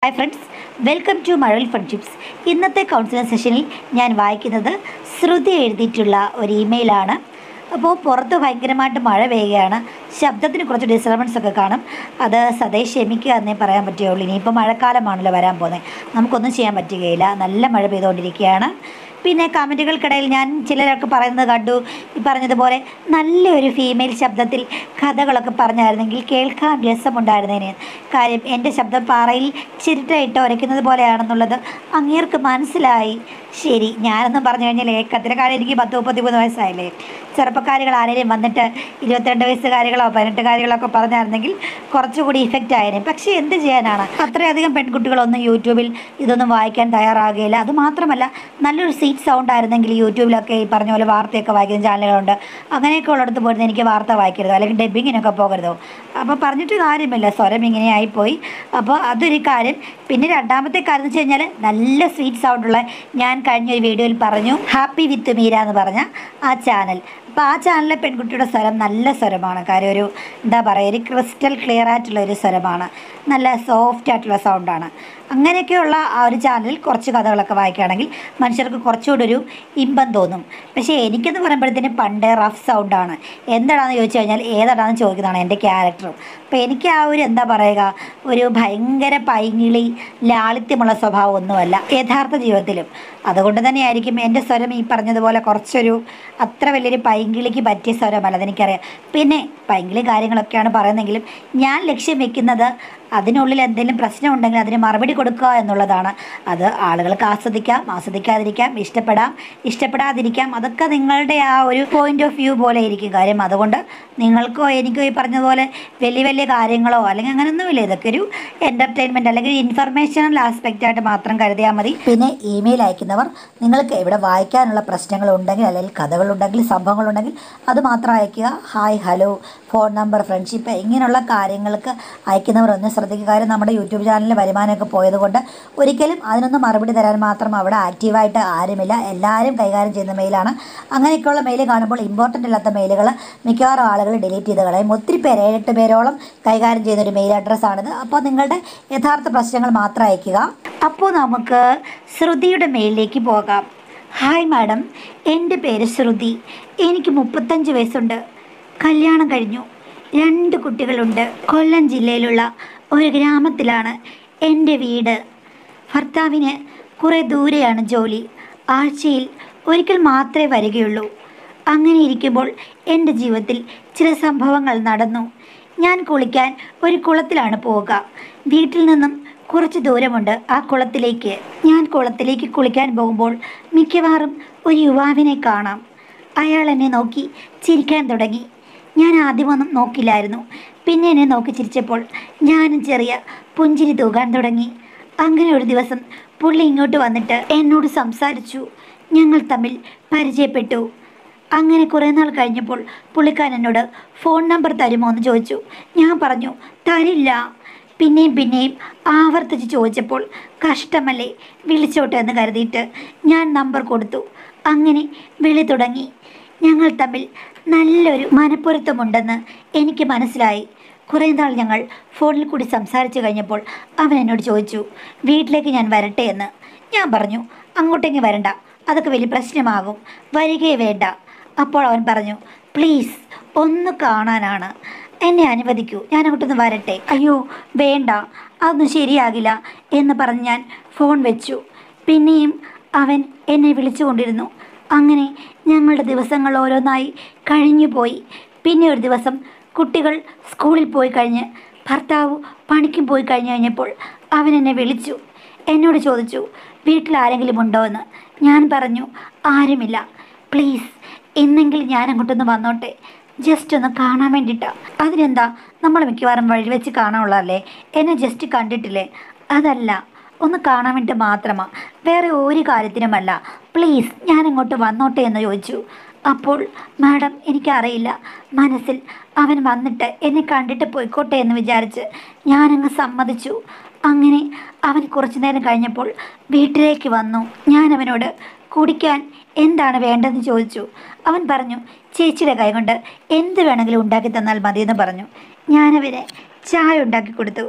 hi friends welcome to Mazhavil friendships ഇന്നത്തെ counselling സെഷനിൽ ഞാൻ വായിക്കുന്നത് ശ്രുതി എഴുതിയിട്ടുള്ള ഒരു ഇമെയിലാണ് അപ്പോൾ പുറത്ത് ഭയങ്കരമായിട്ട് മഴ പെയ്യുകയാണ് ശബ്ദത്തിന് കുറച്ച് ഡിസ്റ്റർബൻസ് ഒക്കെ കാണും അത് സതേ ക്ഷമിക്കുക എന്നേ പറയാൻ പറ്റുകയുള്ളൂ ഇനിയിപ്പോൾ മഴക്കാലമാണല്ലോ വരാൻ പോകുന്നത് നമുക്കൊന്നും ചെയ്യാൻ പറ്റുകയില്ല നല്ല മഴ പെയ്തുകൊണ്ടിരിക്കുകയാണ് പിന്നെ കമൻറ്റുകൾക്കിടയിൽ ഞാൻ ചിലരൊക്കെ പറയുന്നത് കണ്ടു ഈ പറഞ്ഞതുപോലെ നല്ലൊരു ഫീമെയിൽ ശബ്ദത്തിൽ കഥകളൊക്കെ പറഞ്ഞായിരുന്നെങ്കിൽ കേൾക്കാൻ രസമുണ്ടായിരുന്നേനെ കാര്യം എൻ്റെ ശബ്ദം പാറയിൽ ചിരട്ടയിട്ട് ഉരയ്ക്കുന്നത് പോലെയാണെന്നുള്ളത് അങ്ങേർക്ക് മനസ്സിലായി ശരി ഞാനൊന്നും പറഞ്ഞു കഴിഞ്ഞാൽ ഏക്കത്തിലെ കാര്യം എനിക്ക് പത്ത് മുപ്പത്തിമൂന്ന് വയസ്സായില്ലേ ചെറുപ്പക്കാരികൾ ആരെങ്കിലും വന്നിട്ട് ഇരുപത്തിരണ്ട് വയസ്സുകാരികളോ പതിനെട്ടുകാരികളോ ഒക്കെ പറഞ്ഞായിരുന്നെങ്കിൽ കുറച്ചുകൂടി ഇഫക്റ്റ് ആയേനെ പക്ഷേ എന്ത് ചെയ്യാനാണ് അത്രയധികം പെൺകുട്ടികളൊന്നും യൂട്യൂബിൽ ഇതൊന്നും വായിക്കാൻ തയ്യാറാകുകയില്ല അതുമാത്രമല്ല നല്ലൊരു സീറ്റ് സൗണ്ട് ആയിരുന്നെങ്കിൽ യൂട്യൂബിലൊക്കെ ഈ പറഞ്ഞ പോലെ വാർത്തയൊക്കെ വായിക്കുന്ന ചാനലുകളുണ്ട് അങ്ങനെയൊക്കെ ഉള്ളിടത്ത് പോയിരുന്ന എനിക്ക് വാർത്ത വായിക്കരുതോ അല്ലെങ്കിൽ ഡബ്ബിങ്ങിനൊക്കെ പോകരുതോ അപ്പോൾ പറഞ്ഞിട്ട് കാര്യമില്ല സ്വരം ഇങ്ങനെ ആയിപ്പോയി അപ്പോൾ അതൊരു കാര്യം പിന്നെ രണ്ടാമത്തെ കാര്യം എന്ന് വെച്ച് കഴിഞ്ഞാൽ നല്ല സ്വീറ്റ് സൗണ്ടുള്ള ഞാൻ കഴിഞ്ഞ ഒരു വീഡിയോയിൽ പറഞ്ഞു ഹാപ്പി വിത്ത് മീര എന്ന് പറഞ്ഞ ആ ചാനൽ അപ്പോൾ ആ ചാനലിലെ പെൺകുട്ടിയുടെ സ്വരം നല്ല സ്വരമാണ് കാര്യം ഒരു എന്താ പറയുക ഒരു ക്രിസ്റ്റൽ ക്ലിയർ ആയിട്ടുള്ള ഒരു സ്വരമാണ് നല്ല സോഫ്റ്റ് ആയിട്ടുള്ള സൗണ്ടാണ് അങ്ങനെയൊക്കെയുള്ള ആ ഒരു ചാനലിൽ കുറച്ച് കഥകളൊക്കെ വായിക്കുകയാണെങ്കിൽ മനുഷ്യർക്ക് കുറച്ചുകൂടി ഒരു ഇമ്പം തോന്നും പക്ഷേ എനിക്കെന്ന് പറയുമ്പോഴത്തേന് പണ്ടേ റഫ് സൗണ്ടാണ് എന്താണെന്ന് ചോദിച്ചു കഴിഞ്ഞാൽ ഏതാണെന്ന് ചോദിക്കുന്നതാണ് എൻ്റെ ക്യാരക്ടറും അപ്പോൾ എനിക്ക് ആ ഒരു എന്താ പറയുക ഒരു ഭയങ്കര പൈങ്ങിളി ലാളിത്യമുള്ള സ്വഭാവം ഒന്നുമല്ല യഥാർത്ഥ ജീവിതത്തിലും അതുകൊണ്ട് തന്നെയായിരിക്കും എൻ്റെ സ്വരം ഈ പറഞ്ഞതുപോലെ കുറച്ചൊരു അത്ര വലിയൊരു പൈങ്കിളിക്ക് പറ്റിയ സ്വരമല്ല അതെനിക്കറിയാം പിന്നെ പൈങ്കിളി കാര്യങ്ങളൊക്കെയാണ് പറയുന്നതെങ്കിലും ഞാൻ ലക്ഷ്യം വെക്കുന്നത് അതിനുള്ളിൽ എന്തെങ്കിലും പ്രശ്നം ഉണ്ടെങ്കിൽ അതിന് മറുപടി കൊടുക്കുക എന്നുള്ളതാണ് അത് ആളുകൾക്ക് ആസ്വദിക്കാം ആസ്വദിക്കാതിരിക്കാം ഇഷ്ടപ്പെടാം ഇഷ്ടപ്പെടാതിരിക്കാം അതൊക്കെ നിങ്ങളുടെ ആ ഒരു പോയിന്റ് ഓഫ് വ്യൂ പോലെ ഇരിക്കും കാര്യം അതുകൊണ്ട് നിങ്ങൾക്കോ എനിക്കോ ഈ പറഞ്ഞതുപോലെ വലിയ വലിയ കാര്യങ്ങളോ അല്ലെങ്കിൽ അങ്ങനെയൊന്നുമില്ല ഇതൊക്കെ ഒരു എൻ്റർടൈൻമെൻറ്റ് അല്ലെങ്കിൽ ഇൻഫർമേഷണൽ ആസ്പെക്റ്റ് ആയിട്ട് മാത്രം കരുതിയാൽ മതി പിന്നെ ഇമെയിൽ അയക്കുന്നവർ നിങ്ങൾക്ക് ഇവിടെ വായിക്കാനുള്ള പ്രശ്നങ്ങളുണ്ടെങ്കിൽ അല്ലെങ്കിൽ കഥകളുണ്ടെങ്കിൽ സംഭവങ്ങളുണ്ടെങ്കിൽ അത് മാത്രം അയയ്ക്കുക hi hello phone number friendship ഇങ്ങനെയുള്ള കാര്യങ്ങൾക്ക് അയക്കുന്നവർ ഒന്ന് ശ്രദ്ധിക്കുക കാര്യം നമ്മുടെ യൂട്യൂബ് ചാനലിൽ വരുമാനമൊക്കെ പോയതുകൊണ്ട് ഒരിക്കലും അതിനൊന്നും മറുപടി തരാൻ മാത്രം അവിടെ ആക്റ്റീവായിട്ട് ആരുമില്ല എല്ലാവരും കൈകാര്യം ചെയ്യുന്ന മെയിലാണ് അങ്ങനെയൊക്കെയുള്ള മെയിൽ കാണുമ്പോൾ ഇമ്പോർട്ടൻ്റ് അല്ലാത്ത മെയിലുകൾ മിക്കവാറും ആളുകൾ ഡിലീറ്റ് ചെയ്ത് കളയും ഒത്തിരി പേര് ഏഴെട്ട് പേരോളം കൈകാര്യം ചെയ്യുന്ന ഒരു മെയിൽ അഡ്രസ്സാണിത് അപ്പോൾ നിങ്ങളുടെ യഥാർത്ഥ പ്രശ്നങ്ങൾ മാത്രം അയയ്ക്കുക അപ്പോൾ നമുക്ക് ശ്രുതിയുടെ മെയിലിലേക്ക് പോകാം ഹായ് മാഡം എൻ്റെ പേര് ശ്രുതി എനിക്ക് മുപ്പത്തഞ്ച് വയസ്സുണ്ട് കല്യാണം കഴിഞ്ഞു രണ്ട് കുട്ടികളുണ്ട് കൊല്ലം ജില്ലയിലുള്ള ഒരു ഗ്രാമത്തിലാണ് എൻ്റെ വീട് ഭർത്താവിന് കുറേ ദൂരെയാണ് ജോലി ആഴ്ചയിൽ ഒരിക്കൽ മാത്രമേ വരികയുള്ളൂ അങ്ങനെ ഇരിക്കുമ്പോൾ എൻ്റെ ജീവിതത്തിൽ ചില സംഭവങ്ങൾ നടന്നു ഞാൻ കുളിക്കാൻ ഒരു കുളത്തിലാണ് പോവുക വീട്ടിൽ നിന്നും കുറച്ച് ദൂരമുണ്ട് ആ കുളത്തിലേക്ക് ഞാൻ കുളത്തിലേക്ക് കുളിക്കാൻ പോകുമ്പോൾ മിക്കവാറും ഒരു യുവാവിനെ കാണാം അയാൾ എന്നെ നോക്കി ചിരിക്കാൻ തുടങ്ങി ഞാൻ ആദ്യമൊന്നും നോക്കില്ലായിരുന്നു പിന്നെ എന്നെ നോക്കി ചിരിച്ചപ്പോൾ ഞാനും ചെറിയ പുഞ്ചിരി തൂകാൻ തുടങ്ങി അങ്ങനെ ഒരു ദിവസം പുള്ളി ഇങ്ങോട്ട് വന്നിട്ട് എന്നോട് സംസാരിച്ചു ഞങ്ങൾ തമ്മിൽ പരിചയപ്പെട്ടു അങ്ങനെ കുറേ നാൾ കഴിഞ്ഞപ്പോൾ പുള്ളിക്കാരൻ എന്നോട് ഫോൺ നമ്പർ തരുമോ എന്ന് ചോദിച്ചു ഞാൻ പറഞ്ഞു തരില്ല പിന്നെയും പിന്നെയും ആവർത്തിച്ച് ചോദിച്ചപ്പോൾ കഷ്ടമല്ലേ വിളിച്ചോട്ടെ എന്ന് കരുതിയിട്ട് ഞാൻ നമ്പർ കൊടുത്തു അങ്ങനെ വിളി തുടങ്ങി ഞങ്ങൾ തമ്മിൽ നല്ലൊരു മനപ്പൊരുത്തമുണ്ടെന്ന് എനിക്ക് മനസ്സിലായി കുറേ നാൾ ഞങ്ങൾ ഫോണിൽ കൂടി സംസാരിച്ചു കഴിഞ്ഞപ്പോൾ അവൻ എന്നോട് ചോദിച്ചു വീട്ടിലേക്ക് ഞാൻ വരട്ടെ എന്ന് ഞാൻ പറഞ്ഞു അങ്ങോട്ടേക്ക് വരണ്ട അതൊക്കെ വലിയ പ്രശ്നമാകും വരികയേ വേണ്ട അപ്പോൾ അവൻ പറഞ്ഞു പ്ലീസ് ഒന്ന് കാണാനാണ് എന്നെ അനുവദിക്കൂ ഞാൻ അങ്ങോട്ടൊന്ന് വരട്ടെ അയ്യോ വേണ്ട അതൊന്നും ശരിയാകില്ല എന്ന് പറഞ്ഞ് ഞാൻ ഫോൺ വെച്ചു പിന്നെയും അവൻ എന്നെ വിളിച്ചുകൊണ്ടിരുന്നു അങ്ങനെ ഞങ്ങളുടെ ദിവസങ്ങൾ ഓരോന്നായി കഴിഞ്ഞു പോയി പിന്നെ ഒരു ദിവസം കുട്ടികൾ സ്കൂളിൽ പോയി കഴിഞ്ഞ് ഭർത്താവ് പണിക്കും പോയി കഴിഞ്ഞ് കഴിഞ്ഞപ്പോൾ അവൻ എന്നെ വിളിച്ചു എന്നോട് ചോദിച്ചു വീട്ടിൽ ആരെങ്കിലും ഉണ്ടോ എന്ന് ഞാൻ പറഞ്ഞു ആരുമില്ല പ്ലീസ് എന്നെങ്കിലും ഞാൻ അങ്ങോട്ടൊന്ന് വന്നോട്ടെ ജസ്റ്റ് ഒന്ന് കാണാൻ വേണ്ടിയിട്ടാണ് അതിനെന്താ നമ്മൾ മിക്കവാറും വഴി വെച്ച് കാണാനുള്ളതല്ലേ എന്നെ ജസ്റ്റ് കണ്ടിട്ടില്ലേ അതല്ല ഒന്ന് കാണാൻ വേണ്ടി മാത്രമാണ് വേറെ ഒരു കാര്യത്തിനുമല്ല പ്ലീസ് ഞാൻ അങ്ങോട്ട് വന്നോട്ടെ എന്ന് ചോദിച്ചു അപ്പോൾ മാഡം എനിക്കറിയില്ല മനസ്സിൽ അവൻ വന്നിട്ട് എന്നെ കണ്ടിട്ട് പോയിക്കോട്ടെ എന്ന് വിചാരിച്ച് ഞാനങ്ങ് സമ്മതിച്ചു അങ്ങനെ അവൻ കുറച്ചു നേരം കഴിഞ്ഞപ്പോൾ വീട്ടിലേക്ക് വന്നു ഞാൻ അവനോട് കുടിക്കാൻ എന്താണ് വേണ്ടതെന്ന് ചോദിച്ചു അവൻ പറഞ്ഞു ചേച്ചിയുടെ കൈ കൊണ്ട് എന്ത് വേണമെങ്കിലും ഉണ്ടാക്കി തന്നാൽ മതിയെന്ന് പറഞ്ഞു ഞാനവന് ചായ ഉണ്ടാക്കി കൊടുത്തു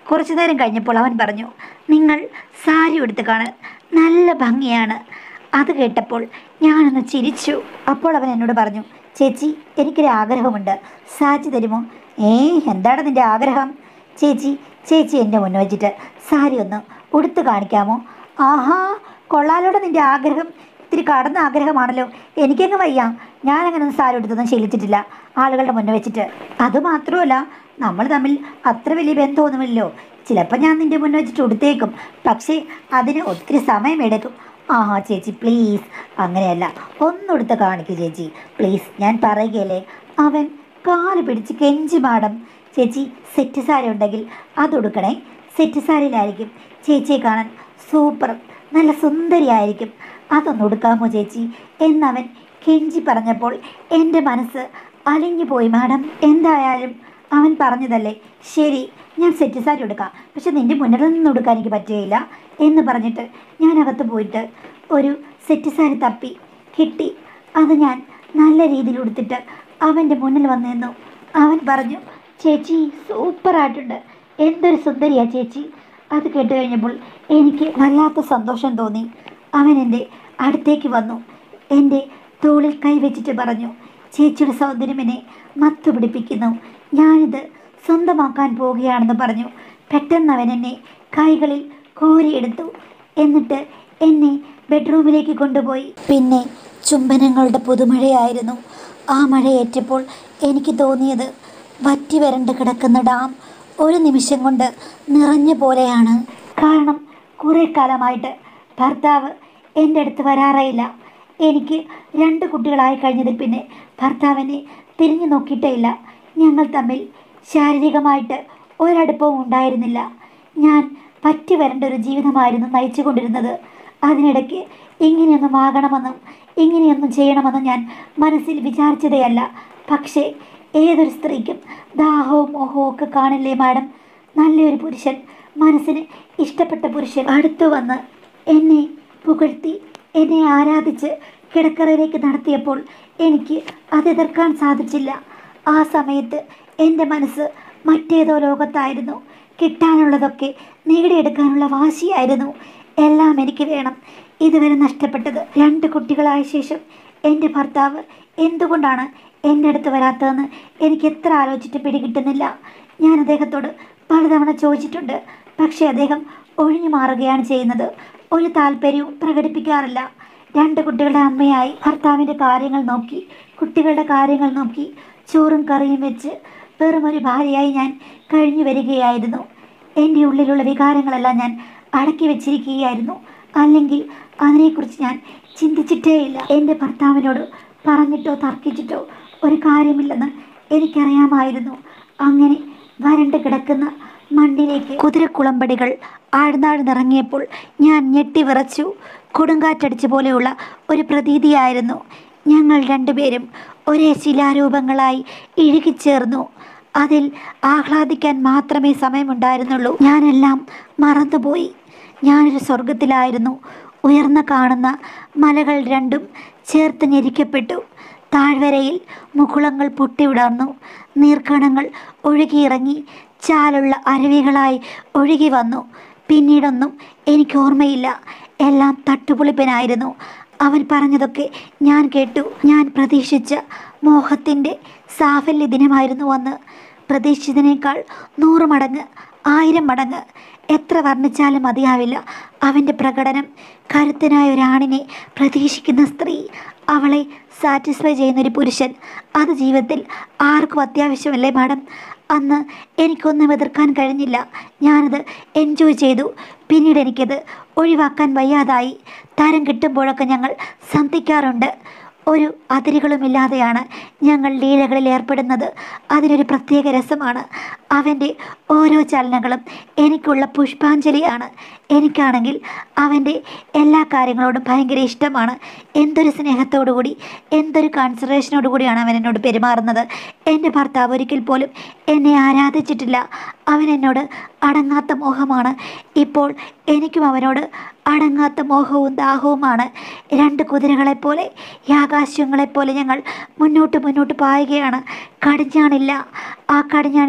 കുറച്ചു നേരം കഴിഞ്ഞപ്പോൾ അവൻ പറഞ്ഞു നിങ്ങൾ സാരി ഉടുത്ത് കാണാൻ നല്ല ഭംഗിയാണ് അത് കേട്ടപ്പോൾ ഞാനൊന്ന് ചിരിച്ചു അപ്പോൾ അവൻ എന്നോട് പറഞ്ഞു ചേച്ചി എനിക്കൊരു ആഗ്രഹമുണ്ട് സാജി തരുമോ ഏ എന്താണ് നിൻ്റെ ആഗ്രഹം ചേച്ചി ചേച്ചി എൻ്റെ മുന്നിൽ വെച്ചിട്ട് സാരി ഒന്ന് ഉടുത്ത് കാണിക്കാമോ ആഹാ കൊള്ളാലോടെ നിൻ്റെ ആഗ്രഹം ഇത്തിരി കടന്ന ആഗ്രഹമാണല്ലോ എനിക്കങ്ങ് വയ്യ ഞാനങ്ങനെ ഒന്നും സാരി ഉടുത്തൊന്നും ശീലിച്ചിട്ടില്ല ആളുകളുടെ മുന്നിൽ വെച്ചിട്ട് അതുമാത്രമല്ല നമ്മൾ തമ്മിൽ അത്ര വലിയ ബന്ധമൊന്നുമില്ലല്ലോ ചിലപ്പോൾ ഞാൻ നിൻ്റെ മുന്നിൽ വെച്ചിട്ട് ഉടുത്തേക്കും പക്ഷേ അതിന് ഒത്തിരി സമയമെടുക്കും ആഹാ ചേച്ചി പ്ലീസ് അങ്ങനെയല്ല ഒന്നുടുത്ത് കാണിക്കൂ ചേച്ചി പ്ലീസ് ഞാൻ പറയുകയല്ലേ അവൻ കാല് പിടിച്ച് കെഞ്ചി മാടം ചേച്ചി സെറ്റ് സാരി ഉണ്ടെങ്കിൽ അതൊടുക്കണേ സെറ്റ് സാരിയിലായിരിക്കും ചേച്ചിയെ കാണാൻ സൂപ്പർ നല്ല സുന്ദരിയായിരിക്കും അതൊന്ന് ഉടുക്കാമോ ചേച്ചി എന്നവൻ കെഞ്ചി പറഞ്ഞപ്പോൾ എൻ്റെ മനസ്സ് അലിഞ്ഞു പോയി മാഡം എന്തായാലും അവൻ പറഞ്ഞതല്ലേ ശരി ഞാൻ സെറ്റ് സാരി എടുക്കാം പക്ഷെ നിൻ്റെ മുന്നിൽ നിന്ന് എടുക്കാൻ എനിക്ക് പറ്റുകയില്ല എന്ന് പറഞ്ഞിട്ട് ഞാൻ അകത്ത് പോയിട്ട് ഒരു സെറ്റ് സാരി തപ്പി കിട്ടി അത് ഞാൻ നല്ല രീതിയിൽ ഉടുത്തിട്ട് അവൻ്റെ മുന്നിൽ വന്നു നിന്നു അവൻ പറഞ്ഞു ചേച്ചി സൂപ്പറായിട്ടുണ്ട് എന്തൊരു സുന്ദരിയാ ചേച്ചി അത് കേട്ട് കഴിഞ്ഞപ്പോൾ എനിക്ക് വല്ലാത്ത സന്തോഷം തോന്നി അവൻ എൻ്റെ അടുത്തേക്ക് വന്നു എൻ്റെ തോളിൽ കൈവച്ചിട്ട് പറഞ്ഞു ചേച്ചിയുടെ സൗന്ദര്യം എന്നെ മത്തു പിടിപ്പിക്കുന്നു ഞാനിത് സ്വന്തമാക്കാൻ പോവുകയാണെന്ന് പറഞ്ഞു പെട്ടെന്ന് അവൻ എന്നെ കൈകളിൽ കോരിയെടുത്തു എന്നിട്ട് എന്നെ ബെഡ്റൂമിലേക്ക് കൊണ്ടുപോയി പിന്നെ ചുംബനങ്ങളുടെ പുതുമഴയായിരുന്നു ആ മഴയേറ്റപ്പോൾ എനിക്ക് തോന്നിയത് വറ്റി വരണ്ട് കിടക്കുന്ന ഡാം ഒരു നിമിഷം കൊണ്ട് നിറഞ്ഞ പോലെയാണ് കാരണം കുറേ കാലമായിട്ട് ഭർത്താവ് എൻ്റെ അടുത്ത് വരാറേയില്ല എനിക്ക് രണ്ട് കുട്ടികളായി കഴിഞ്ഞതിൽ പിന്നെ ഭർത്താവിനെ തിരിഞ്ഞു നോക്കിയിട്ടേ ഇല്ല ഞങ്ങൾ തമ്മിൽ ശാരീരികമായിട്ട് ഒരടുപ്പവും ഉണ്ടായിരുന്നില്ല ഞാൻ പറ്റി വരേണ്ട ഒരു ജീവിതമായിരുന്നു നയിച്ചു കൊണ്ടിരുന്നത് അതിനിടയ്ക്ക് ഇങ്ങനെയൊന്നും ആകണമെന്നും ഇങ്ങനെയൊന്നും ചെയ്യണമെന്നും ഞാൻ മനസ്സിൽ വിചാരിച്ചതേയല്ല പക്ഷേ ഏതൊരു സ്ത്രീക്കും ദാഹവും മോഹവും ഒക്കെ കാണില്ലേ മാഡം നല്ലൊരു പുരുഷൻ മനസ്സിന് ഇഷ്ടപ്പെട്ട പുരുഷൻ അടുത്തു വന്ന് എന്നെ പുകഴ്ത്തി എന്നെ ആരാധിച്ച് കിടക്കറയിലേക്ക് നടത്തിയപ്പോൾ എനിക്ക് അത് എതിർക്കാൻ സാധിച്ചില്ല ആ സമയത്ത് എൻ്റെ മനസ്സ് മറ്റേതോ ലോകത്തായിരുന്നു കിട്ടാനുള്ളതൊക്കെ നേടിയെടുക്കാനുള്ള വാശിയായിരുന്നു എല്ലാം എനിക്ക് വേണം ഇതുവരെ നഷ്ടപ്പെട്ടത് രണ്ട് കുട്ടികളായ ശേഷം എൻ്റെ ഭർത്താവ് എന്തുകൊണ്ടാണ് എൻ്റെ അടുത്ത് വരാത്തതെന്ന് എനിക്ക് എത്ര ആലോചിച്ചിട്ട് പിടികിട്ടുന്നില്ല ഞാൻ അദ്ദേഹത്തോട് പലതവണ ചോദിച്ചിട്ടുണ്ട് പക്ഷേ അദ്ദേഹം ഒഴിഞ്ഞു മാറുകയാണ് ചെയ്യുന്നത് ഒരു താല്പര്യവും പ്രകടിപ്പിക്കാറില്ല രണ്ട് കുട്ടികളുടെ അമ്മയായി ഭർത്താവിൻ്റെ കാര്യങ്ങൾ നോക്കി കുട്ടികളുടെ കാര്യങ്ങൾ നോക്കി ചോറും കറിയും വെച്ച് വെറും ഒരു ഭാര്യയായി ഞാൻ കഴിഞ്ഞു വരികയായിരുന്നു എൻ്റെ ഉള്ളിലുള്ള വികാരങ്ങളെല്ലാം ഞാൻ അടക്കി വെച്ചിരിക്കുകയായിരുന്നു അല്ലെങ്കിൽ അതിനെക്കുറിച്ച് ഞാൻ ചിന്തിച്ചിട്ടേയില്ല എൻ്റെ ഭർത്താവിനോട് പറഞ്ഞിട്ടോ തർക്കിച്ചിട്ടോ ഒരു കാര്യമില്ലെന്ന് എനിക്കറിയാമായിരുന്നു അങ്ങനെ വരണ്ട് കിടക്കുന്ന മണ്ണിലേക്ക് കുതിരക്കുളമ്പടികൾ ആഴ്ന്നാഴ്ന്നിറങ്ങിയപ്പോൾ ഞാൻ ഞെട്ടിവിറച്ചു കൊടുങ്കാറ്റടിച്ച പോലെയുള്ള ഒരു പ്രതീതിയായിരുന്നു ഞങ്ങൾ രണ്ടുപേരും ഒരേ ശിലാരൂപങ്ങളായി ഇഴുകിച്ചേർന്നു അതിൽ ആഹ്ലാദിക്കാൻ മാത്രമേ സമയമുണ്ടായിരുന്നുള്ളൂ ഞാനെല്ലാം മറന്നുപോയി ഞാനൊരു സ്വർഗത്തിലായിരുന്നു ഉയർന്ന കാണുന്ന മലകൾ രണ്ടും ചേർത്ത് ഞെരിക്കപ്പെട്ടു താഴ്വരയിൽ മുകുളങ്ങൾ പൊട്ടിവിടർന്നു നീർക്കണങ്ങൾ ഒഴുകിയിറങ്ങി ചാലുള്ള അരുവികളായി ഒഴുകി വന്നു പിന്നീടൊന്നും എനിക്ക് ഓർമ്മയില്ല എല്ലാം തട്ടുപൊളിപ്പനായിരുന്നു അവൻ പറഞ്ഞതൊക്കെ ഞാൻ കേട്ടു ഞാൻ പ്രതീക്ഷിച്ച മോഹത്തിൻ്റെ സാഫല്യ ദിനമായിരുന്നു അന്ന് പ്രതീക്ഷിച്ചതിനേക്കാൾ നൂറ് മടങ്ങ് ആയിരം മടങ്ങ് എത്ര വർണ്ണിച്ചാലും മതിയാവില്ല അവൻ്റെ പ്രകടനം കരുത്തനായ ഒരാണിനെ പ്രതീക്ഷിക്കുന്ന സ്ത്രീ അവളെ സാറ്റിസ്ഫൈ ചെയ്യുന്നൊരു പുരുഷൻ അത് ജീവിതത്തിൽ ആർക്കും അത്യാവശ്യമല്ലേ മാഡം അന്ന് എനിക്കൊന്നും എതിർക്കാൻ കഴിഞ്ഞില്ല ഞാനത് എൻജോയ് ചെയ്തു പിന്നീട് എനിക്കത് ഒഴിവാക്കാൻ വയ്യാതായി തരം കിട്ടുമ്പോഴൊക്കെ ഞങ്ങൾ സന്ധിക്കാറുണ്ട് ഒരു അതിരുകളുമില്ലാതെയാണ് ഞങ്ങൾ ലീലകളിൽ ഏർപ്പെടുന്നത് അതിനൊരു പ്രത്യേക രസമാണ് അവൻ്റെ ഓരോ ചലനങ്ങളും എനിക്കുള്ള പുഷ്പാഞ്ജലിയാണ് എനിക്കാണെങ്കിൽ അവൻ്റെ എല്ലാ കാര്യങ്ങളോടും ഭയങ്കര ഇഷ്ടമാണ് എന്തൊരു സ്നേഹത്തോടു കൂടി എന്തൊരു കൺസിഡറേഷനോടു കൂടിയാണ് അവൻ എന്നോട് പെരുമാറുന്നത് എൻ്റെ ഭർത്താവ് ഒരിക്കൽ പോലും എന്നെ ആരാധിച്ചിട്ടില്ല അവൻ എന്നോട് അടങ്ങാത്ത മോഹമാണ് ഇപ്പോൾ എനിക്കും അവനോട് അടങ്ങാത്ത മോഹവും ദാഹവുമാണ് രണ്ട് കുതിരകളെപ്പോലെ യാകാശങ്ങളെപ്പോലെ ഞങ്ങൾ മുന്നോട്ട് മുന്നോട്ട് പായുകയാണ് കടിഞ്ഞാണില്ല ആ കടിഞ്ഞാൺ ഇനി കിട്ടുമെന്ന്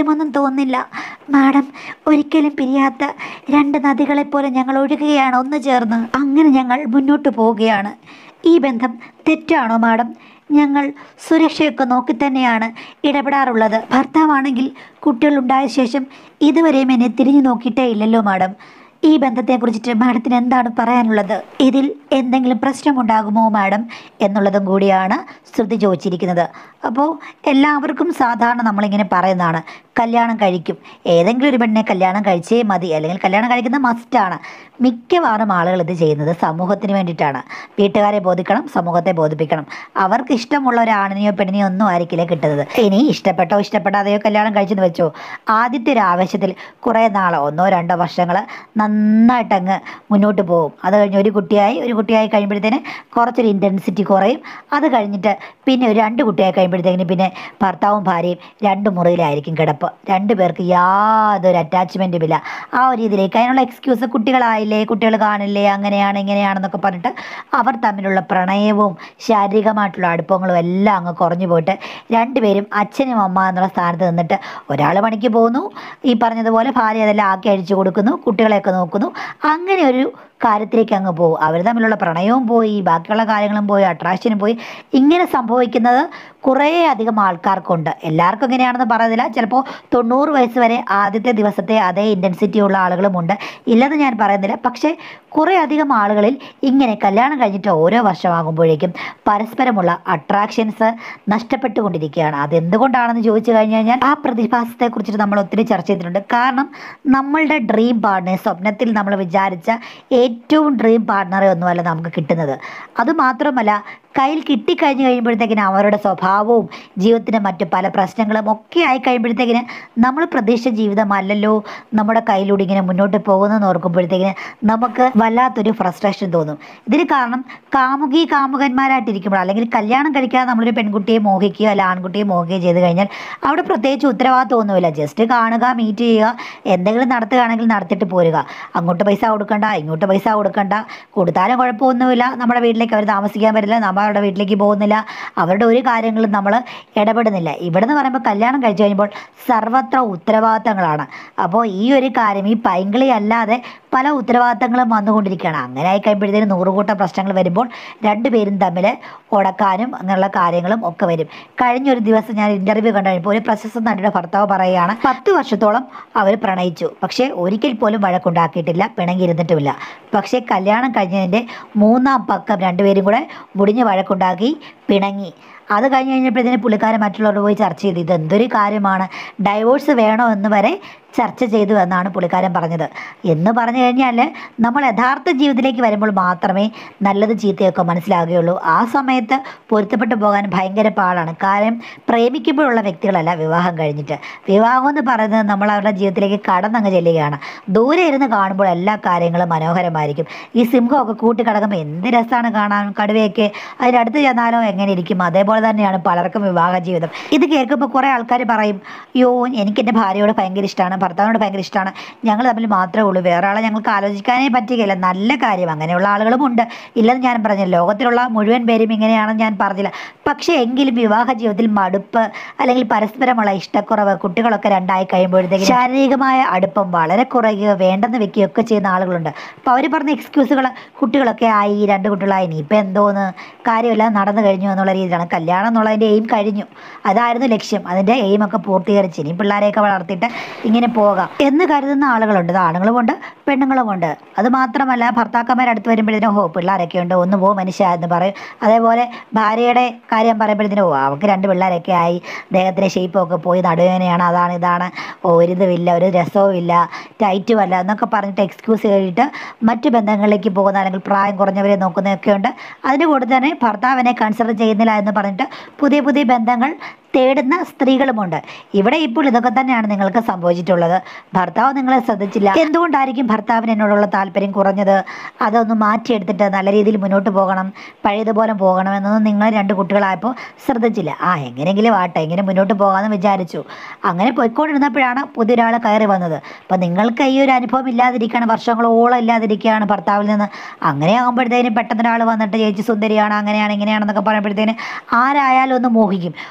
മാറ്റമൊന്നും തോന്നില്ല മാഡം ഒരിക്കലും പിരിയാത്ത രണ്ട് നദികളെപ്പോലെ ഞങ്ങൾ ഒഴുകുകയാണ് ഒന്ന് ചേർന്ന് അങ്ങനെ ഞങ്ങൾ മുന്നോട്ട് പോവുകയാണ് ഈ ബന്ധം തെറ്റാണോ മാഡം ഞങ്ങൾ സുരക്ഷയൊക്കെ നോക്കി തന്നെയാണ് ഇടപെടാറുള്ളത് ഭർത്താവാണെങ്കിൽ കുട്ടികളുണ്ടായ ശേഷം ഇതുവരെയും എന്നെ തിരിഞ്ഞു നോക്കിയിട്ടേ ഇല്ലല്ലോ മാഡം ഈ ബന്ധത്തെക്കുറിച്ചിട്ട് മാഡത്തിന് എന്താണ് പറയാനുള്ളത് ഇതിൽ എന്തെങ്കിലും പ്രശ്നമുണ്ടാകുമോ മാഡം എന്നുള്ളതും കൂടിയാണ് ശ്രുതി ചോദിച്ചിരിക്കുന്നത് അപ്പോൾ എല്ലാവർക്കും സാധാരണ നമ്മളിങ്ങനെ പറയുന്നതാണ് കല്യാണം കഴിക്കും ഏതെങ്കിലും ഒരു പെണ്ണിനെ കല്യാണം കഴിച്ചേ മതി അല്ലെങ്കിൽ കല്യാണം കഴിക്കുന്ന മസ്റ്റാണ് മിക്കവാറും ആളുകൾ ഇത് ചെയ്യുന്നത് സമൂഹത്തിന് വേണ്ടിയിട്ടാണ് വീട്ടുകാരെ ബോധിക്കണം സമൂഹത്തെ ബോധിപ്പിക്കണം അവർക്ക് ഇഷ്ടമുള്ള ഒരു ആണിനെയോ പെണ്ണിനെയോ ഒന്നും ആയിരിക്കില്ല കിട്ടുന്നത് ഇനി ഇഷ്ടപ്പെട്ടോ ഇഷ്ടപ്പെടാതെയോ കല്യാണം കഴിച്ചെന്ന് വെച്ചോ ആദ്യത്തെ ഒരു ആവേശത്തിൽ കുറേ നാളോ ഒന്നോ രണ്ടോ വർഷങ്ങൾ നന്നായിട്ടങ്ങ് മുന്നോട്ട് പോകും അത് കഴിഞ്ഞ് ഒരു കുട്ടിയായി ഒരു കുട്ടിയായി കഴിയുമ്പോഴത്തേന് കുറച്ചൊരു ഇൻറ്റൻസിറ്റി കുറയും അത് കഴിഞ്ഞിട്ട് പിന്നെ ഒരു രണ്ട് കുട്ടിയായി കഴിയുമ്പോഴത്തേക്കിന് പിന്നെ ഭർത്താവും ഭാര്യയും രണ്ട് മുറിയിലായിരിക്കും കിടപ്പ് രണ്ട് പേർക്ക് യാതൊരു അറ്റാച്ച്മെൻറ്റും ഇല്ല ആ ഒരു രീതിയിലേക്ക് അതിനുള്ള എക്സ്ക്യൂസ് കുട്ടികളായില്ലേ കുട്ടികൾ കാണില്ലേ അങ്ങനെയാണ് ഇങ്ങനെയാണെന്നൊക്കെ പറഞ്ഞിട്ട് അവർ തമ്മിലുള്ള പ്രണയവും ശാരീരികമായിട്ടുള്ള അടുപ്പങ്ങളും എല്ലാം അങ്ങ് കുറഞ്ഞു പോയിട്ട് രണ്ടുപേരും അച്ഛനും അമ്മ എന്നുള്ള സ്ഥാനത്ത് നിന്നിട്ട് ഒരാൾ പണിക്ക് പോകുന്നു ഈ പറഞ്ഞതുപോലെ ഭാര്യ അതെല്ലാം ആക്കി അഴിച്ചു കൊടുക്കുന്നു കുട്ടികളെയൊക്കെ നോക്കുന്നു അങ്ങനെ ഒരു കാര്യത്തിലേക്ക് അങ്ങ് പോകും അവർ തമ്മിലുള്ള പ്രണയവും പോയി ബാക്കിയുള്ള കാര്യങ്ങളും പോയി അട്രാക്ഷനും പോയി ഇങ്ങനെ സംഭവിക്കുന്നത് കുറേ അധികം ആൾക്കാർക്കുണ്ട് എല്ലാവർക്കും ഇങ്ങനെയാണെന്ന് പറയുന്നില്ല ചിലപ്പോൾ തൊണ്ണൂറ് വയസ്സ് വരെ ആദ്യത്തെ ദിവസത്തെ അതേ ഇൻറ്റൻസിറ്റി ഉള്ള ആളുകളുമുണ്ട് ഇല്ലെന്ന് ഞാൻ പറയുന്നില്ല പക്ഷേ കുറേ അധികം ആളുകളിൽ ഇങ്ങനെ കല്യാണം കഴിഞ്ഞിട്ട് ഓരോ വർഷമാകുമ്പോഴേക്കും പരസ്പരമുള്ള അട്രാക്ഷൻസ് നഷ്ടപ്പെട്ടുകൊണ്ടിരിക്കുകയാണ് അതെന്തുകൊണ്ടാണെന്ന് ചോദിച്ചു കഴിഞ്ഞു കഴിഞ്ഞാൽ ആ പ്രതിഭാസത്തെക്കുറിച്ചിട്ട് നമ്മൾ ഒത്തിരി ചർച്ച ചെയ്തിട്ടുണ്ട് കാരണം നമ്മളുടെ ഡ്രീം പാർട്ട്നർ സ്വപ്നത്തിൽ നമ്മൾ വിചാരിച്ച ഏറ്റവും ഡ്രീം പാർട്ട്ണറെ ഒന്നുമല്ല നമുക്ക് കിട്ടുന്നത് അതുമാത്രമല്ല കയ്യിൽ കിട്ടിക്കഴിഞ്ഞ് കഴിയുമ്പോഴത്തേക്കിന് അവരുടെ സ്വഭാവവും ജീവിതത്തിൻ്റെ മറ്റു പല പ്രശ്നങ്ങളും ഒക്കെ ആയി കഴിയുമ്പോഴത്തേക്കിന് നമ്മൾ പ്രതീക്ഷിച്ച ജീവിതമല്ലല്ലോ നമ്മുടെ കയ്യിലൂടെ ഇങ്ങനെ മുന്നോട്ട് പോകുന്നതെന്ന് ഓർക്കുമ്പോഴത്തേക്കിന് നമുക്ക് വല്ലാത്തൊരു ഫ്രസ്ട്രേഷൻ തോന്നും ഇതിന് കാരണം കാമുകി കാമുകന്മാരായിട്ടിരിക്കുമ്പോൾ അല്ലെങ്കിൽ കല്യാണം കഴിക്കാതെ നമ്മളൊരു പെൺകുട്ടിയെ മോഹിക്കുകയോ അല്ല ആൺകുട്ടിയെ മോഹിക്കുകയോ ചെയ്ത് കഴിഞ്ഞാൽ അവിടെ പ്രത്യേകിച്ച് ഉത്തരവാദിത്വമൊന്നുമില്ല ജസ്റ്റ് കാണുക മീറ്റ് ചെയ്യുക എന്തെങ്കിലും നടത്തുകയാണെങ്കിൽ നടത്തിയിട്ട് പോരുക അങ്ങോട്ട് പൈസ കൊടുക്കണ്ട ഇങ്ങോട്ട് പൈസ കൊടുക്കണ്ട കൊടുത്താലും കുഴപ്പമൊന്നുമില്ല നമ്മുടെ വീട്ടിലേക്ക് അവർ താമസിക്കാൻ പറ്റില്ല നമ്മൾ അവരുടെ വീട്ടിലേക്ക് പോകുന്നില്ല അവരുടെ ഒരു കാര്യങ്ങളും നമ്മൾ ഇടപെടുന്നില്ല ഇവിടെ എന്ന് പറയുമ്പോൾ കല്യാണം കഴിച്ചു കഴിയുമ്പോൾ സർവത്ര ഉത്തരവാദിത്തങ്ങളാണ് അപ്പോൾ ഈ ഒരു കാര്യം ഈ പൈങ്കിളി അല്ലാതെ പല ഉത്തരവാദിത്തങ്ങളും വന്നുകൊണ്ടിരിക്കുകയാണ് അങ്ങനെ ആയി കഴിയുമ്പോഴത്തേനും നൂറുകൂട്ടം പ്രശ്നങ്ങൾ വരുമ്പോൾ രണ്ടുപേരും തമ്മിൽ ഉടക്കാനും അങ്ങനെയുള്ള കാര്യങ്ങളും ഒക്കെ വരും കഴിഞ്ഞൊരു ദിവസം ഞാൻ ഇൻ്റർവ്യൂ കണ്ടു കഴിഞ്ഞപ്പോൾ ഒരു പ്രശസ്ത നടിയുടെ ഭർത്താവ് പറയുകയാണ് പത്ത് വർഷത്തോളം അവർ പ്രണയിച്ചു പക്ഷേ ഒരിക്കൽ പോലും വഴക്കുണ്ടാക്കിയിട്ടില്ല പിണങ്ങിയിരുന്നിട്ടുമില്ല പക്ഷേ കല്യാണം കഴിഞ്ഞതിൻ്റെ മൂന്നാം പക്കം രണ്ടുപേരും കൂടെ മുടിഞ്ഞ് വഴക്കുണ്ടാക്കി പിണങ്ങി അത് കഴിഞ്ഞ് കഴിഞ്ഞപ്പോഴത്തേന് പുള്ളിക്കാരൻ മറ്റുള്ളവരോട് പോയി ചർച്ച ചെയ്തു ഇത് എന്തൊരു കാര്യമാണ് ഡൈവോഴ്സ് വേണോ എന്ന് വരെ ചർച്ച ചെയ്തു എന്നാണ് പുള്ളിക്കാരൻ പറഞ്ഞത് എന്ന് പറഞ്ഞു കഴിഞ്ഞാൽ നമ്മൾ യഥാർത്ഥ ജീവിതത്തിലേക്ക് വരുമ്പോൾ മാത്രമേ നല്ലത് ചീത്തയൊക്കെ മനസ്സിലാകുകയുള്ളൂ ആ സമയത്ത് പൊരുത്തപ്പെട്ടു പോകാൻ ഭയങ്കര പാടാണ് കാര്യം പ്രേമിക്കുമ്പോഴുള്ള വ്യക്തികളല്ല വിവാഹം കഴിഞ്ഞിട്ട് വിവാഹം എന്ന് പറയുന്നത് നമ്മൾ അവരുടെ ജീവിതത്തിലേക്ക് കടന്നങ്ങ് ചെല്ലുകയാണ് ദൂരെ ഇരുന്ന് കാണുമ്പോൾ എല്ലാ കാര്യങ്ങളും മനോഹരമായിരിക്കും ഈ സിംഹമൊക്കെ കൂട്ടിക്കിടക്കുമ്പോൾ എന്ത് രസമാണ് കാണാൻ കടുവയൊക്കെ അതിനടുത്ത് ചെന്നാലോ എങ്ങനെ ഇരിക്കും അതേപോലെ തന്നെയാണ് പലർക്കും വിവാഹ ജീവിതം ഇത് കേൾക്കുമ്പോൾ കുറേ ആൾക്കാർ പറയും യോ എനിക്ക് എൻ്റെ ഭാര്യയോട് ഭയങ്കര ഇഷ്ടമാണ് ഭർത്താവിനോട് ഭയങ്കര ഇഷ്ടമാണ് ഞങ്ങൾ തമ്മിൽ മാത്രമേ ഉള്ളൂ വേറെ ആളെ ഞങ്ങൾക്ക് ആലോചിക്കാനേ പറ്റുകയില്ല നല്ല കാര്യം അങ്ങനെയുള്ള ആളുകളും ഉണ്ട് ഇല്ലെന്ന് ഞാൻ പറഞ്ഞില്ല ലോകത്തിലുള്ള മുഴുവൻ പേരും ഇങ്ങനെയാണെന്ന് ഞാൻ പറഞ്ഞില്ല പക്ഷേ എങ്കിലും വിവാഹ ജീവിതത്തിൽ മടുപ്പ് അല്ലെങ്കിൽ പരസ്പരമുള്ള ഇഷ്ടക്കുറവ് കുട്ടികളൊക്കെ രണ്ടായി കഴിയുമ്പോഴത്തേക്ക് ശാരീരികമായ അടുപ്പം വളരെ കുറയുകയോ വേണ്ടെന്ന് വെക്കുകയോ ഒക്കെ ചെയ്യുന്ന ആളുകളുണ്ട് അപ്പോൾ അവർ പറഞ്ഞ എക്സ്ക്യൂസുകൾ കുട്ടികളൊക്കെ ആയി രണ്ട് കുട്ടികളായി ഇനിയിപ്പോൾ എന്തോന്ന് കാര്യമെല്ലാം നടന്നു കഴിഞ്ഞു എന്നുള്ള രീതിയിലാണ് കല്യാണം എന്നുള്ളതിൻ്റെ എയിം കഴിഞ്ഞു അതായിരുന്നു ലക്ഷ്യം അതിൻ്റെ എയിമൊക്കെ പൂർത്തീകരിച്ച് ഇനി പിള്ളേരെയൊക്കെ വളർത്തിയിട്ട് ഇങ്ങനെ പോകാം എന്ന് കരുതുന്ന ആളുകളുണ്ട് ഇത് ആണുങ്ങളുമുണ്ട് പെണ്ണുങ്ങളുമുണ്ട് അത് മാത്രമല്ല ഭർത്താക്കന്മാർ അടുത്ത് വരുമ്പോഴത്തേനും ഓ പിള്ളേരൊക്കെ ഉണ്ട് ഒന്ന് പോ മനുഷ്യ എന്ന് പറയും അതേപോലെ ഭാര്യയുടെ കാര്യം പറയുമ്പോഴത്തേനും ഓ അവൾക്ക് രണ്ട് പിള്ളേരൊക്കെ ആയി ദേഹത്തിലെ ഷേപ്പൊക്കെ പോയി നടുവേനയാണ് അതാണ് ഇതാണ് ഓ ഒരിതുമില്ല ഒരു രസവും ഇല്ല ടൈറ്റും അല്ല എന്നൊക്കെ പറഞ്ഞിട്ട് എക്സ്ക്യൂസ് കഴിഞ്ഞിട്ട് മറ്റു ബന്ധങ്ങളിലേക്ക് പോകുന്ന അല്ലെങ്കിൽ പ്രായം കുറഞ്ഞവരെ നോക്കുന്നതൊക്കെ ഉണ്ട് അതിൻ്റെ കൂടെ തന്നെ ഭർത്താവിനെ കൺസിഡർ ചെയ്യുന്നില്ല എന്ന് പറഞ്ഞിട്ട് പുതിയ പുതിയ ബന്ധങ്ങൾ തേടുന്ന സ്ത്രീകളുമുണ്ട് ഇവിടെ ഇപ്പോൾ ഇതൊക്കെ തന്നെയാണ് നിങ്ങൾക്ക് സംഭവിച്ചിട്ടുള്ളത് ഭർത്താവ് നിങ്ങളെ ശ്രദ്ധിച്ചില്ല എന്തുകൊണ്ടായിരിക്കും ഭർത്താവിന് എന്നോടുള്ള താല്പര്യം കുറഞ്ഞത് അതൊന്ന് മാറ്റിയെടുത്തിട്ട് നല്ല രീതിയിൽ മുന്നോട്ട് പോകണം പഴയതുപോലെ പോകണം എന്നൊന്നും നിങ്ങൾ രണ്ട് കുട്ടികളായപ്പോൾ ശ്രദ്ധിച്ചില്ല ആ എങ്ങനെയെങ്കിലും ആട്ടെ എങ്ങനെ മുന്നോട്ട് പോകാമെന്ന് വിചാരിച്ചു അങ്ങനെ പോയിക്കൊണ്ടിരുന്നപ്പോഴാണ് പുതിയൊരാൾ കയറി വന്നത് അപ്പം നിങ്ങൾക്ക് ഈ ഒരു അനുഭവം ഇല്ലാതിരിക്കുകയാണ് വർഷങ്ങളോളം ഇല്ലാതിരിക്കുകയാണ് ഭർത്താവിൽ നിന്ന് അങ്ങനെ ആകുമ്പോഴത്തേനും പെട്ടെന്ന് ഒരാൾ വന്നിട്ട് ചേച്ചി സുന്ദരിയാണ് അങ്ങനെയാണ് ഇങ്ങനെയാണെന്നൊക്കെ പറയുമ്പോഴത്തേന് ആരായാലും ഒന്ന് മോഹിക്കും ഒരിക്കൽ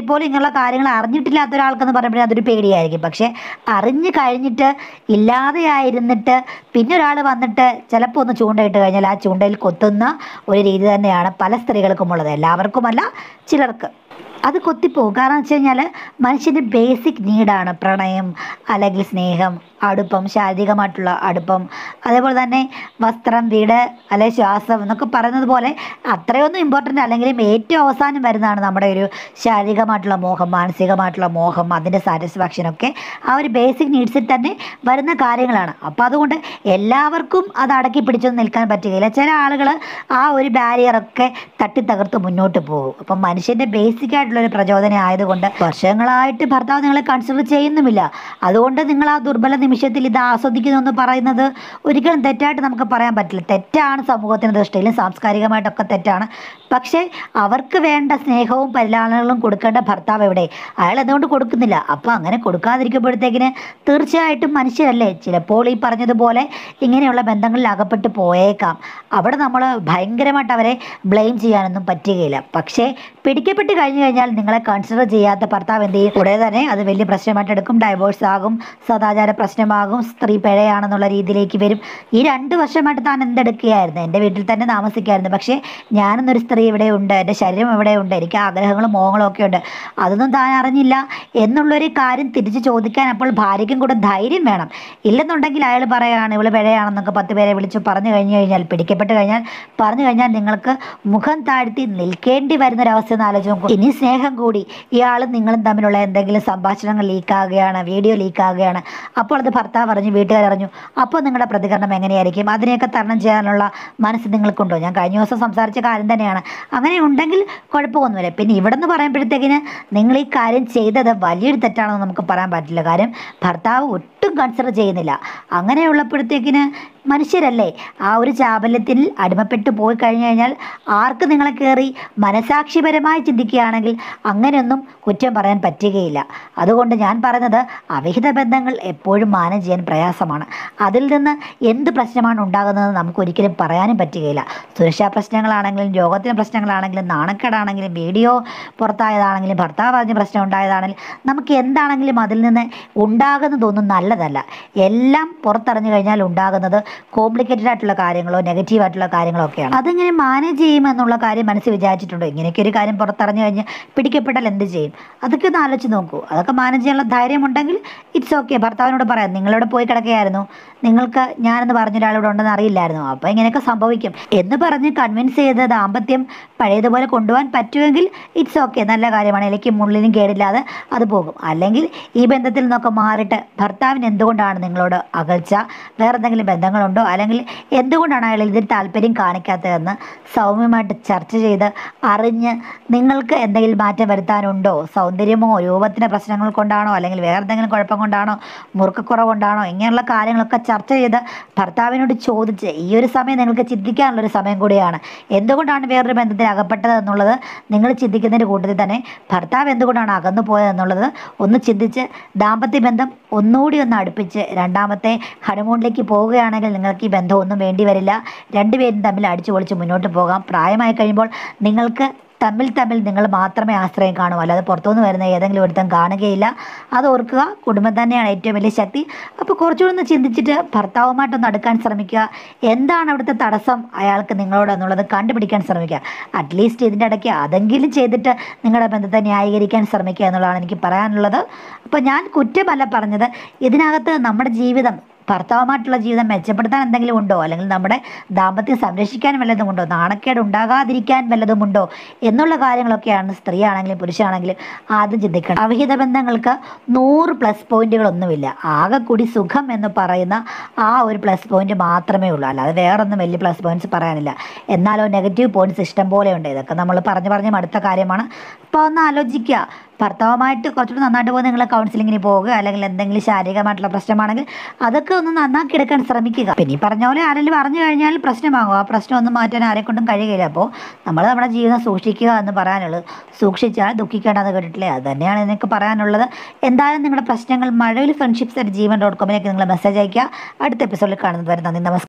എങ്കിൽ പോലും ഇങ്ങനെയുള്ള കാര്യങ്ങൾ അറിഞ്ഞിട്ടില്ലാത്ത ഒരാൾക്കെന്ന് പറയുമ്പോഴേ അതൊരു പേടിയായിരിക്കും പക്ഷേ അറിഞ്ഞു കഴിഞ്ഞിട്ട് ഇല്ലാതെയായിരുന്നിട്ട് പിന്നെ ഒരാൾ വന്നിട്ട് ചിലപ്പോൾ ഒന്ന് ചൂണ്ടയിട്ട് കഴിഞ്ഞാൽ ആ ചൂണ്ടയിൽ കൊത്തുന്ന ഒരു രീതി തന്നെയാണ് പല സ്ത്രീകൾക്കും ഉള്ളത് എല്ലാവർക്കുമല്ല ചിലർക്ക് അത് കൊത്തിപ്പോകും കാരണം വെച്ച് കഴിഞ്ഞാൽ മനുഷ്യൻ്റെ ബേസിക് നീഡാണ് പ്രണയം അല്ലെങ്കിൽ സ്നേഹം അടുപ്പം ശാരീരികമായിട്ടുള്ള അടുപ്പം അതേപോലെ തന്നെ വസ്ത്രം വീട് അല്ലെങ്കിൽ ശ്വാസം എന്നൊക്കെ പറയുന്നത് പോലെ അത്രയൊന്നും ഇമ്പോർട്ടൻ്റ് അല്ലെങ്കിലും ഏറ്റവും അവസാനം വരുന്നതാണ് നമ്മുടെ ഒരു ശാരീരികമായിട്ടുള്ള മോഹം മാനസികമായിട്ടുള്ള മോഹം അതിൻ്റെ സാറ്റിസ്ഫാക്ഷനൊക്കെ ആ ഒരു ബേസിക് നീഡ്സിൽ തന്നെ വരുന്ന കാര്യങ്ങളാണ് അപ്പോൾ അതുകൊണ്ട് എല്ലാവർക്കും അത് അടക്കി പിടിച്ചൊന്നും നിൽക്കാൻ പറ്റുകയില്ല ചില ആളുകൾ ആ ഒരു ബാരിയറൊക്കെ തട്ടി തകർത്ത് മുന്നോട്ട് പോകും അപ്പം മനുഷ്യൻ്റെ ബേസിക് ആയിട്ടുള്ള ഒരു പ്രചോദനം ആയതുകൊണ്ട് വർഷങ്ങളായിട്ട് ഭർത്താവ് നിങ്ങളെ കൺസിഡർ ചെയ്യുന്നുമില്ല അതുകൊണ്ട് നിങ്ങൾ ആ ദുർബല നിമിഷത്തിൽ ഇത് ആസ്വദിക്കുന്നു എന്ന് പറയുന്നത് ഒരിക്കലും തെറ്റായിട്ട് നമുക്ക് പറയാൻ പറ്റില്ല തെറ്റാണ് സമൂഹത്തിൻ്റെ ദൃഷ്ടിയിലും സാംസ്കാരികമായിട്ടൊക്കെ തെറ്റാണ് പക്ഷേ അവർക്ക് വേണ്ട സ്നേഹവും പരിലാളനകളും കൊടുക്കേണ്ട ഭർത്താവ് എവിടെ അയാൾ എന്തുകൊണ്ട് കൊടുക്കുന്നില്ല അപ്പോൾ അങ്ങനെ കൊടുക്കാതിരിക്കുമ്പോഴത്തേക്കിന് തീർച്ചയായിട്ടും മനുഷ്യരല്ലേ ചിലപ്പോൾ ഈ പറഞ്ഞതുപോലെ ഇങ്ങനെയുള്ള ബന്ധങ്ങളിൽ അകപ്പെട്ട് പോയേക്കാം അവിടെ നമ്മൾ ഭയങ്കരമായിട്ട് അവരെ ബ്ലെയിം ചെയ്യാനൊന്നും പറ്റുകയില്ല പക്ഷേ പിടിക്കപ്പെട്ട് കഴിഞ്ഞു കഴിഞ്ഞാൽ നിങ്ങളെ കൺസിഡർ ചെയ്യാത്ത ഭർത്താവ് എന്ത് ചെയ്യും ഉടനെ തന്നെ അത് വലിയ പ്രശ്നമായിട്ട് എടുക്കും ഡൈവോഴ്സ് ആകും സദാചാര പ്രശ്നമാകും സ്ത്രീ പിഴയാണെന്നുള്ള രീതിയിലേക്ക് വരും ഈ രണ്ട് വർഷമായിട്ട് താൻ എന്തെടുക്കുകയായിരുന്നു എൻ്റെ വീട്ടിൽ തന്നെ താമസിക്കായിരുന്നു പക്ഷേ ഞാനെന്നൊരു സ്ത്രീ ഇവിടെ ഉണ്ട് എൻ്റെ ശരീരം ഇവിടെ ഉണ്ട് എനിക്ക് ആഗ്രഹങ്ങളും മോഹങ്ങളും ഒക്കെ ഉണ്ട് അതൊന്നും താൻ അറിഞ്ഞില്ല എന്നുള്ളൊരു കാര്യം തിരിച്ച് ചോദിക്കാൻ അപ്പോൾ ഭാര്യയ്ക്കും കൂടെ ധൈര്യം വേണം ഇല്ലെന്നുണ്ടെങ്കിൽ അയാൾ പറയുകയാണ് ഇവള് പിഴയാണെന്നൊക്കെ പത്ത് പേരെ വിളിച്ച് പറഞ്ഞു കഴിഞ്ഞു കഴിഞ്ഞാൽ പിടിക്കപ്പെട്ട് കഴിഞ്ഞാൽ പറഞ്ഞു കഴിഞ്ഞാൽ നിങ്ങൾക്ക് മുഖം താഴ്ത്തി നിൽക്കേണ്ടി വരുന്നൊരവസ്ഥ ഒന്ന് ആലോചിച്ച് നോക്കൂ ഇനി സ്നേഹം കൂടി ഇയാളും നിങ്ങളും തമ്മിലുള്ള എന്തെങ്കിലും സംഭാഷണങ്ങൾ ലീക്കാകുകയാണ് വീഡിയോ ലീക്കാകുകയാണ് അപ്പോൾ അത് ഭർത്താവ് അറിഞ്ഞു വീട്ടുകാരറിഞ്ഞു അപ്പോൾ നിങ്ങളുടെ പ്രതികരണം എങ്ങനെയായിരിക്കും അതിനെയൊക്കെ തരണം ചെയ്യാനുള്ള മനസ്സ് നിങ്ങൾക്കുണ്ടോ ഞാൻ കഴിഞ്ഞ ദിവസം സംസാരിച്ച കാര്യം തന്നെയാണ് അങ്ങനെ ഉണ്ടെങ്കിൽ കുഴപ്പമൊന്നുമില്ല പിന്നെ ഇവിടെ നിന്ന് പറയുമ്പോഴത്തേക്കിന് നിങ്ങൾ ഈ കാര്യം ചെയ്തത് വലിയൊരു തെറ്റാണെന്ന് നമുക്ക് പറയാൻ പറ്റില്ല കാര്യം ഭർത്താവ് ഒട്ടും കൺസിഡർ ചെയ്യുന്നില്ല അങ്ങനെയുള്ളപ്പോഴത്തേക്കിന് മനുഷ്യരല്ലേ ആ ഒരു ചാബല്യത്തിൽ അടിമപ്പെട്ടു പോയി കഴിഞ്ഞു കഴിഞ്ഞാൽ ആർക്ക് നിങ്ങളെ കയറി മനസാക്ഷിപരമായി ചിന്തിക്കുകയാണെങ്കിൽ അങ്ങനെയൊന്നും കുറ്റം പറയാൻ പറ്റുകയില്ല അതുകൊണ്ട് ഞാൻ പറയുന്നത് അവിഹിത ബന്ധങ്ങൾ എപ്പോഴും മാനം ചെയ്യാൻ പ്രയാസമാണ് അതിൽ നിന്ന് എന്ത് പ്രശ്നമാണ് ഉണ്ടാകുന്നത് നമുക്ക് ഒരിക്കലും പറയാനും പറ്റുകയില്ല സുരക്ഷാ പ്രശ്നങ്ങളാണെങ്കിലും രോഗത്തിന് പ്രശ്നങ്ങളാണെങ്കിലും നാണക്കേടാണെങ്കിലും വീഡിയോ പുറത്തായതാണെങ്കിലും ഭർത്താവ് പറഞ്ഞ പ്രശ്നം ഉണ്ടായതാണെങ്കിലും നമുക്ക് എന്താണെങ്കിലും അതിൽ നിന്ന് ഉണ്ടാകുന്നതൊന്നും നല്ലതല്ല എല്ലാം പുറത്തറിഞ്ഞു കഴിഞ്ഞാൽ ഉണ്ടാകുന്നത് കോംപ്ലിക്കേറ്റഡ് ആയിട്ടുള്ള കാര്യങ്ങളോ നെഗറ്റീവ് ആയിട്ടുള്ള കാര്യങ്ങളോ ഒക്കെയാണ് അതെങ്ങനെ മാനേജ് ചെയ്യും എന്നുള്ള കാര്യം മനസ്സിൽ വിചാരിച്ചിട്ടുണ്ടോ ഇങ്ങനെയൊക്കെ ഒരു കാര്യം പുറത്തറിഞ്ഞു കഴിഞ്ഞ് പിടിക്കപ്പെട്ടാൽ എന്ത് ചെയ്യും അതൊക്കെ ഒന്ന് ആലോചിച്ച് നോക്കൂ അതൊക്കെ മാനേജ് ചെയ്യാനുള്ള ധൈര്യമുണ്ടെങ്കിൽ ഇറ്റ്സ് ഓക്കെ ഭർത്താവിനോട് പറയാം നിങ്ങളോട് പോയി കിടക്കുകയായിരുന്നു നിങ്ങൾക്ക് ഞാനെന്ന് പറഞ്ഞ ഒരാളിവിടെ ഉണ്ടെന്ന് അറിയില്ലായിരുന്നു അപ്പോൾ ഇങ്ങനെയൊക്കെ സംഭവിക്കും എന്ന് പറഞ്ഞ് കൺവിൻസ് ചെയ്ത് ദാമ്പത്യം പഴയതുപോലെ കൊണ്ടുപോകാൻ പറ്റുമെങ്കിൽ ഇറ്റ്സ് ഓക്കെ നല്ല കാര്യമാണ് ഇലയ്ക്ക് മുള്ളിനും കേടില്ലാതെ അത് പോകും അല്ലെങ്കിൽ ഈ ബന്ധത്തിൽ നിന്നൊക്കെ മാറിയിട്ട് ഭർത്താവിന് എന്തുകൊണ്ടാണ് നിങ്ങളോട് അകൽച്ച വേറെ എന്തെങ്കിലും ബന്ധങ്ങളുണ്ടോ അല്ലെങ്കിൽ എന്തുകൊണ്ടാണ് അയാൾ ഇതിൽ താല്പര്യം കാണിക്കാത്തതെന്ന് സൗമ്യമായിട്ട് ചർച്ച ചെയ്ത് അറിഞ്ഞ് നിങ്ങൾക്ക് എന്തെങ്കിലും മാറ്റം വരുത്താനുണ്ടോ സൗന്ദര്യമോ രൂപത്തിൻ്റെ പ്രശ്നങ്ങൾ കൊണ്ടാണോ അല്ലെങ്കിൽ വേറെ എന്തെങ്കിലും കുഴപ്പം കൊണ്ടാണോ മുറുക്കക്കുറവ് കൊണ്ടാണോ ഇങ്ങനെയുള്ള കാര്യങ്ങളൊക്കെ ചർച്ച ചെയ്ത് ഭർത്താവിനോട് ചോദിച്ച് ഈ ഒരു സമയം നിങ്ങൾക്ക് ചിന്തിക്കാനുള്ളൊരു സമയം കൂടിയാണ് എന്തുകൊണ്ടാണ് വേറൊരു ബന്ധത്തിൽ അകപ്പെട്ടത് എന്നുള്ളത് നിങ്ങൾ ചിന്തിക്കുന്നതിൻ്റെ കൂട്ടത്തിൽ തന്നെ ഭർത്താവ് എന്തുകൊണ്ടാണ് അകന്നു പോയത് എന്നുള്ളത് ഒന്ന് ചിന്തിച്ച് ദാമ്പത്യ ബന്ധം ഒന്നുകൂടി ഒന്ന് അടുപ്പിച്ച് രണ്ടാമത്തെ ഹണിമൂണിലേക്ക് പോവുകയാണെങ്കിൽ നിങ്ങൾക്ക് ഈ ബന്ധം ഒന്നും വേണ്ടി വരില്ല രണ്ടുപേരും തമ്മിൽ അടിച്ചു പൊളിച്ച് മുന്നോട്ട് പോകാം പ്രായമായി കഴിയുമ്പോൾ നിങ്ങൾക്ക് തമ്മിൽ തമ്മിൽ നിങ്ങൾ മാത്രമേ ആശ്രയം കാണൂ അല്ലാതെ പുറത്തുനിന്ന് വരുന്ന ഏതെങ്കിലും ഒരുത്തം കാണുകയില്ല അത് ഓർക്കുക കുടുംബം തന്നെയാണ് ഏറ്റവും വലിയ ശക്തി അപ്പോൾ കുറച്ചുകൂടി ഒന്ന് ചിന്തിച്ചിട്ട് ഭർത്താവുമായിട്ടൊന്ന് അടുക്കാൻ ശ്രമിക്കുക എന്താണ് അവിടുത്തെ തടസ്സം അയാൾക്ക് നിങ്ങളോട് എന്നുള്ളത് കണ്ടുപിടിക്കാൻ ശ്രമിക്കുക അറ്റ്ലീസ്റ്റ് ഇതിൻ്റെ ഇടയ്ക്ക് അതെങ്കിലും ചെയ്തിട്ട് നിങ്ങളുടെ ബന്ധത്തെ ന്യായീകരിക്കാൻ ശ്രമിക്കുക എന്നുള്ളതാണ് എനിക്ക് പറയാനുള്ളത് അപ്പോൾ ഞാൻ കുറ്റമല്ല പറഞ്ഞത് ഇതിനകത്ത് നമ്മുടെ ജീവിതം ഭർത്താവുമായിട്ടുള്ള ജീവിതം മെച്ചപ്പെടുത്താൻ എന്തെങ്കിലും ഉണ്ടോ അല്ലെങ്കിൽ നമ്മുടെ ദാമ്പത്യം സംരക്ഷിക്കാൻ വല്ലതും ഉണ്ടോ നാണക്കേട് ഉണ്ടാകാതിരിക്കാൻ വല്ലതും ഉണ്ടോ എന്നുള്ള കാര്യങ്ങളൊക്കെയാണ് സ്ത്രീ ആണെങ്കിലും പുരുഷനാണെങ്കിലും ആദ്യം ചിന്തിക്കണം അവിഹിത ബന്ധങ്ങൾക്ക് നൂറ് പ്ലസ് പോയിന്റുകളൊന്നുമില്ല ആകെ കൂടി സുഖം എന്ന് പറയുന്ന ആ ഒരു പ്ലസ് പോയിന്റ് മാത്രമേ ഉള്ളൂ അല്ലാതെ വേറൊന്നും വലിയ പ്ലസ് പോയിന്റ്സ് പറയാനില്ല എന്നാലോ നെഗറ്റീവ് പോയിന്റ്സ് ഇഷ്ടം പോലെ ഉണ്ട് ഇതൊക്കെ നമ്മൾ പറഞ്ഞു പറഞ്ഞ് അടുത്ത കാര്യമാണ് അപ്പോൾ ഒന്ന് ആലോചിക്കുക ഭർത്താവുമായിട്ട് കുറച്ചുകൂടി നന്നായിട്ട് പോകുന്ന നിങ്ങൾ കൗൺസിലിങ്ങിന് പോവുക അല്ലെങ്കിൽ എന്തെങ്കിലും ശാരീരികമായിട്ടുള്ള പ്രശ്നമാണെങ്കിൽ അതൊക്കെ ഒന്ന് നന്നാക്കി എടുക്കാൻ ശ്രമിക്കുക പിന്നെ ഈ പറഞ്ഞ പോലെ ആരെങ്കിലും അറിഞ്ഞു കഴിഞ്ഞാൽ പ്രശ്നമാകും ആ പ്രശ്നം ഒന്നും മാറ്റാൻ ആരെ കൊണ്ടും കഴിയുകയില്ല അപ്പോൾ നമ്മൾ നമ്മുടെ ജീവിതം സൂക്ഷിക്കുക എന്ന് പറയാനുള്ളത് സൂക്ഷിച്ചാൽ ദുഃഖിക്കേണ്ടെന്ന് കേട്ടിട്ടില്ലേ അത് തന്നെയാണ് എനിക്ക് പറയാനുള്ളത് എന്തായാലും നിങ്ങളുടെ പ്രശ്നങ്ങൾ Mazhavil friendships at Jeevan dot കോമിലേക്ക് നിങ്ങൾ മെസ്സേജ് അയക്കുക അടുത്ത എപ്പിസോഡിൽ കാണുന്നത് വരെ നന്ദി നമസ്കാരം